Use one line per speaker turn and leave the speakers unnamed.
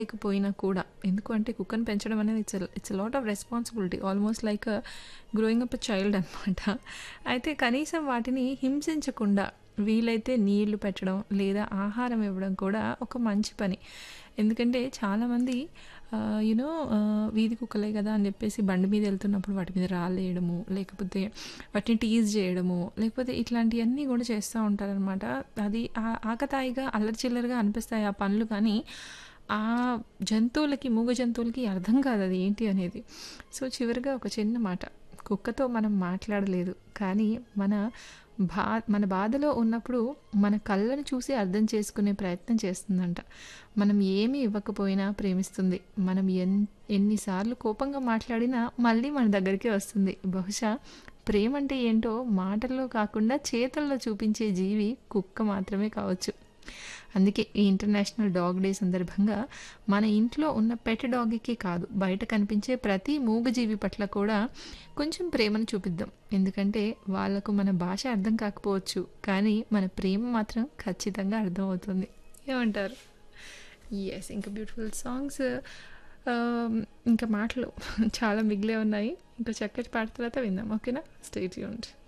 లేకపోయినా కూడా ఎందుకు అంటే కుక్కని పెంచడం అనేది it's it's lot of responsibility almost like growing up child అనమాట అయితే కనీసం వాటిని హింసించకుండా వీలైతే నీళ్లు పెట్టడం లేదా ఆహారం ఇవ్వడం కూడా ఒక మంచి పని ఎందుకంటే చాలామంది యూనో వీధి కుక్కలే కదా అని చెప్పేసి బండి మీద వెళ్తున్నప్పుడు వాటి మీద రాలేయడము లేకపోతే వాటిని టీజ్ చేయడము లేకపోతే ఇట్లాంటివన్నీ కూడా చేస్తూ ఉంటారనమాట అది ఆ- ఆకతాయిగా అల్లరిచిల్లరగా అనిపిస్తాయి ఆ పనులు కానీ ఆ జంతువులకి మూగ జంతువులకి అర్థం కాదు అది ఏంటి అనేది సో చివరిగా ఒక చిన్న మాట కుక్కతో మనం మాట్లాడలేదు కానీ మన బా మన బాధలో ఉన్నప్పుడు మన కళ్ళను చూసి అర్థం చేసుకునే ప్రయత్నం చేస్తుందంట మనం ఏమీ ఇవ్వకపోయినా ప్రేమిస్తుంది మనం ఎన్ ఎన్నిసార్లు కోపంగా మాట్లాడినా మళ్ళీ మన దగ్గరికి వస్తుంది బహుశా ప్రేమ అంటే ఏంటో మాటల్లో కాకుండా చేతల్లో చూపించే జీవి కుక్క మాత్రమే కావచ్చు అందుకే ఈ ఇంటర్నేషనల్ డాగ్ డే సందర్భంగా మన ఇంట్లో ఉన్న పెట్ డాగ్కి కాదు బయట కనిపించే ప్రతి మూగజీవి పట్ల కూడా కొంచెం ప్రేమను చూపిద్దాం ఎందుకంటే వాళ్ళకు మన భాష అర్థం కాకపోవచ్చు కానీ మన ప్రేమ మాత్రం ఖచ్చితంగా అర్థమవుతుంది ఏమంటారు ఎస్ ఇంకా బ్యూటిఫుల్ సాంగ్స్ ఇంకా మాటలు చాలా మిగిలే ఉన్నాయి ఇంకా చక్కటి పాట తర్వాత విందాం ఓకేనా స్టేట్ యూనిట్